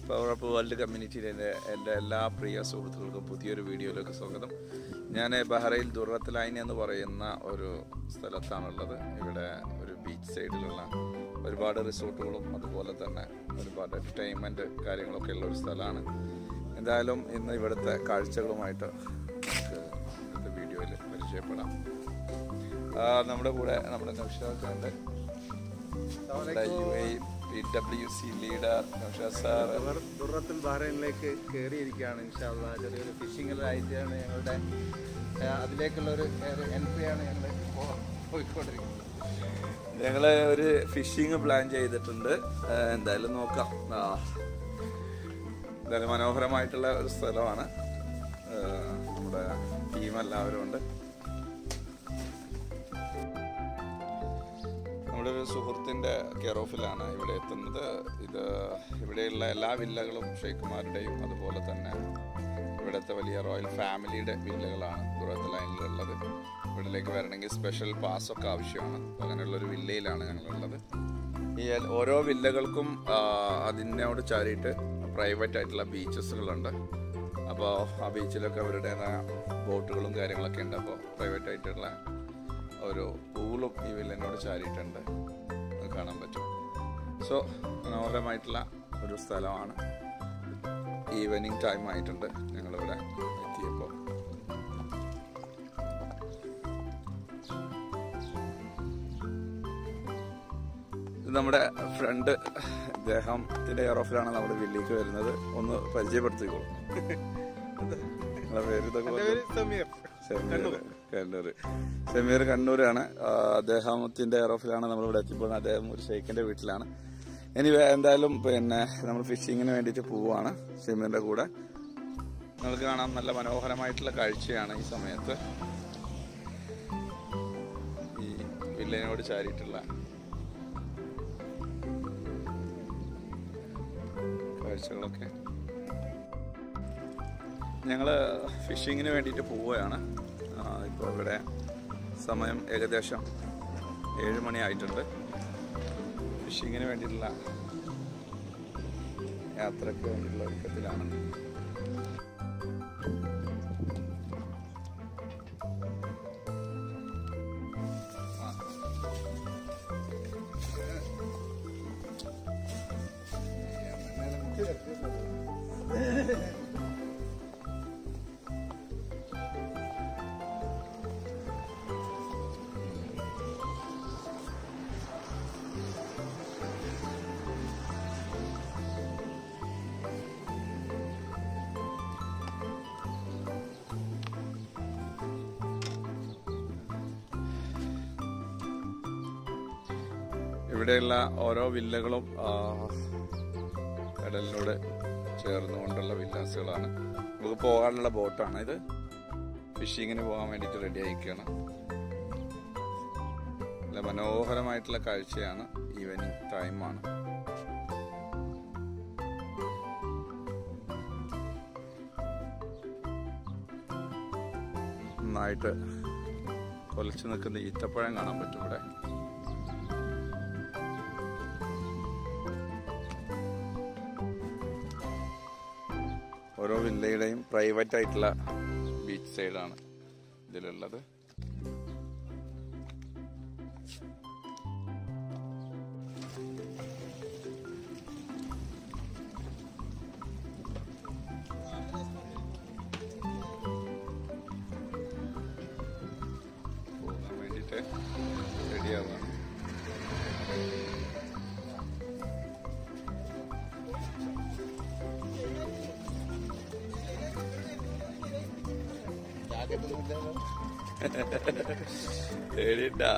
Power up world കമ്മ്യൂണിറ്റിയിലെ എൻ്റെ എൻ്റെ എല്ലാ പ്രിയ സുഹൃത്തുക്കൾക്കും പുതിയൊരു വീഡിയോയിലേക്ക് സ്വാഗതം ഞാൻ ബഹ്റൈൻ ദുറത്തലൈൻ എന്ന് പറയുന്ന ഒരു സ്ഥലത്താണുള്ളത് ഇവിടെ ഒരു ബീച്ച് സൈഡിലുള്ള ഒരുപാട് റിസോർട്ടുകളും അതുപോലെ തന്നെ ഒരുപാട് എൻ്റർടൈൻമെൻറ്റ് കാര്യങ്ങളൊക്കെ ഉള്ള ഒരു സ്ഥലമാണ് എന്തായാലും ഇന്ന് ഇവിടുത്തെ കാഴ്ചകളുമായിട്ട് നമുക്ക് ഇന്നത്തെ വീഡിയോയിൽ പരിചയപ്പെടാം ആ, നമ്മുടെ കൂടെ നമ്മുടെ നൗഷാദ് നമ്മുടെ U A P W C leader Naushad sir അവർ ദുറത്തുൽ ബഹ്റൈനിലേക്ക് കയറിയിരിക്കുകയാണ് ഇൻഷാല്ല ചെറിയൊരു ഫിഷിങ്ങിലായിട്ടാണ് ഞങ്ങളുടെ ആ, അതിലേക്കുള്ള ഒരു എൻട്രി ആണ് ഞങ്ങൾ പോയിക്കൊണ്ടിരിക്കുന്നത് ഞങ്ങൾ ഒരു ഫിഷിങ് പ്ലാൻ ചെയ്തിട്ടുണ്ട് ആ, എന്തായാലും നോക്കാം ആ, എന്തായാലും മനോഹരമായിട്ടുള്ള ഒരു സ്ഥലമാണ് ആ, നമ്മുടെ ടീം എല്ലാവരും ഉണ്ട് നമ്മുടെ ഒരു സുഹൃത്തിൻ്റെ കെയർ ഓഫിലാണ് ഇവിടെ എത്തുന്നത് ഇത് ഇവിടെയുള്ള എല്ലാ വില്ലകളും ഷെയ്ഖുമാരുടെയും അതുപോലെ തന്നെ ഇവിടുത്തെ വലിയ റോയൽ ഫാമിലിയുടെ വില്ലകളാണ് ദുരത്ത് ലൈനിലുള്ളത് ഇവിടേക്ക് വരണമെങ്കിൽ സ്പെഷ്യൽ പാസ്സൊക്കെ ആവശ്യമാണ് അപ്പോൾ അങ്ങനെയുള്ളൊരു വില്ലയിലാണ് ഞങ്ങളുള്ളത് ഈ എൽ- ഓരോ വില്ലകൾക്കും ആ, അതിനോട് ചാരിയിട്ട് പ്രൈവറ്റ് ആയിട്ടുള്ള ബീച്ചസുകളുണ്ട് അപ്പോൾ ആ ബീച്ചിലൊക്കെ അവരുടേതായ ബോട്ടുകളും കാര്യങ്ങളൊക്കെ ഉണ്ട് അപ്പോൾ പ്രൈവറ്റ് ആയിട്ടുള്ള ഒരു പൂളും ഈ വില്ലനോട് ചാരിയിട്ടുണ്ട് അത് കാണാൻ പറ്റും സോ മനോഹരമായിട്ടുള്ള ഒരു സ്ഥലമാണ് ഈവനിങ് ടൈം ആയിട്ടുണ്ട് ഞങ്ങളിവിടെ എത്തിയപ്പോൾ ഇത് നമ്മുടെ ഫ്രണ്ട് ഇദ്ദേഹത്തിന്റെ എയർ ഓഫിലാണ് നമ്മുടെ വില്ലേക്ക് വരുന്നത് ഒന്ന് പരിചയപ്പെടുത്തിക്കോളൂ നിങ്ങളെ പേര് ഇതൊക്കെ പറഞ്ഞു. സമീർ സെമീർ കണ്ണൂർ സെമീർ കണ്ണൂരാണ് ആ, അദ്ദേഹത്തിന്റെ എയർ ഓഫിലാണ് നമ്മൾ ഇവിടെ എത്തിപ്പോഴുന്നത് അദ്ദേഹം ഒരു ഷെയ്ഖിന്റെ വീട്ടിലാണ് ഇനി വേ- എന്തായാലും പിന്നെ നമ്മൾ ഫിഷിങ്ങിന് വേണ്ടിയിട്ട് പോവുകയാണ് സെമീറിന്റെ കൂടെ നിങ്ങൾക്ക് കാണാം നല്ല മനോഹരമായിട്ടുള്ള കാഴ്ചയാണ് ഈ സമയത്ത് ഈ വില്ലനോട് ചാരിയിട്ടുള്ള കാഴ്ചകളൊക്കെ ഞങ്ങൾ ഫിഷിങ്ങിന് വേണ്ടിയിട്ട് പോവുകയാണ് ഇപ്പോൾ ഇവിടെ സമയം ഏകദേശം ഏഴ് മണി ആയിട്ടുണ്ട് ഫിഷിങ്ങിന് വേണ്ടിയിട്ടുള്ള യാത്രയ്ക്ക് വേണ്ടിയിട്ടുള്ള ഒരുക്കത്തിലാണ് ഇവിടെയുള്ള ഓരോ വില്ലകളും ആ, കടലിനോട് ചേർന്നുകൊണ്ടുള്ള വില്ലാസുകളാണ് നമുക്ക് പോകാനുള്ള ബോട്ടാണ് ഇത് ഫിഷിങ്ങിന് പോകാൻ വേണ്ടിയിട്ട് റെഡി ആയിക്കുകയാണ് നല്ല മനോഹരമായിട്ടുള്ള കാഴ്ചയാണ് ഈവനിങ് ടൈമാണ് നന്നായിട്ട് കൊലച്ചു നിൽക്കുന്ന ഈത്തപ്പഴം കാണാൻ പറ്റും ഇവിടെ ഓരോ വില്ലയുടെയും പ്രൈവറ്റ് ആയിട്ടുള്ള ബീച്ച് സൈഡാണ് ഇതിലുള്ളത് പോകാൻ വേണ്ടിയിട്ട് റെഡിയാവുകയാണ് പേടിണ്ടാ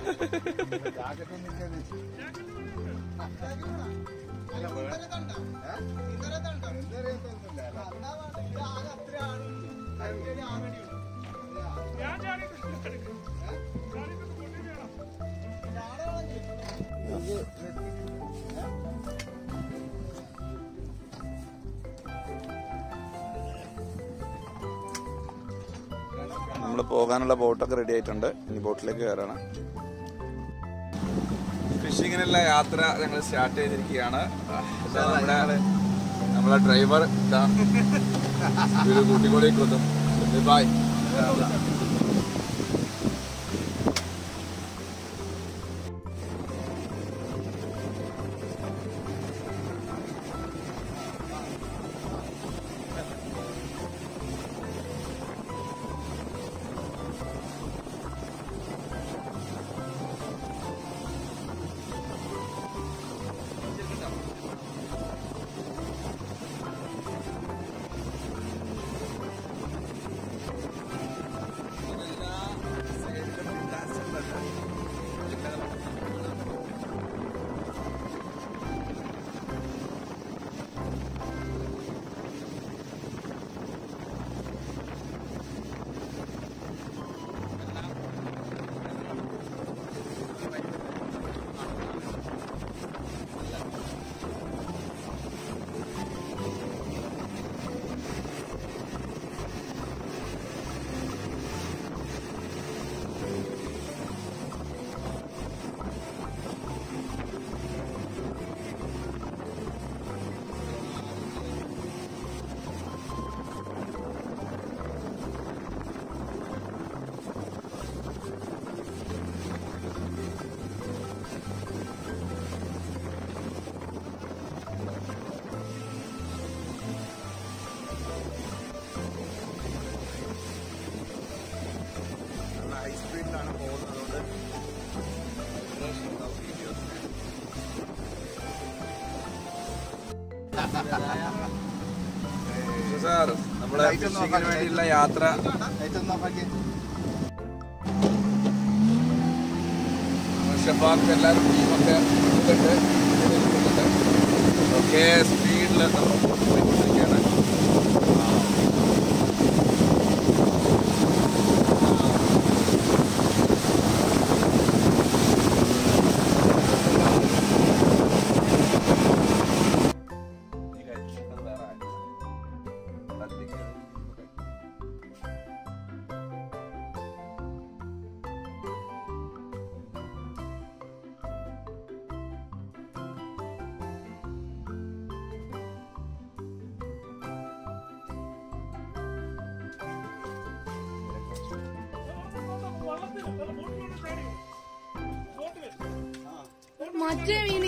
നമ്മൾ പോകാനുള്ള ബോട്ടൊക്കെ റെഡി ആയിട്ടുണ്ട് ഇനി ബോട്ടിലേക്ക് കയറണം ഫിഷിങ്ങിനുള്ള യാത്ര ഞങ്ങൾ സ്റ്റാർട്ട് ചെയ്തിരിക്കുകയാണ് ഇതാ നമ്മുടെ നമ്മളെ ഡ്രൈവർ ഇതാ ഇത് കൂട്ടിക്കൊണ്ടിരിക്കുന്നു ബൈ ഹൈസ്പീഡിലാണ് പോകുന്നത് അതുകൊണ്ട് സാർ നമ്മുടെ Light ഒന്ന് ഫിഷിങ്ങിന് off ആക്കി. വേണ്ടിയുള്ള യാത്ര ലൈറ്റ് ഒന്ന് ഓഫാക്കി ഷെഫാർക്ക് എല്ലാവരും ടീമൊക്കെ ഉണ്ട് ഓക്കെ സ്പീഡിൽ നമ്മൾ പോയിക്കൊണ്ടിരിക്കുകയാണ് മറ്റേ മീന്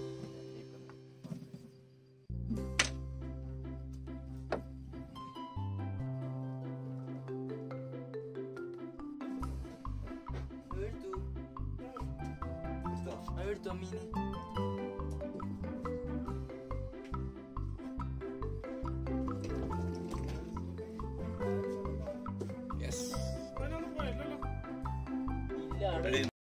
Öldü mini.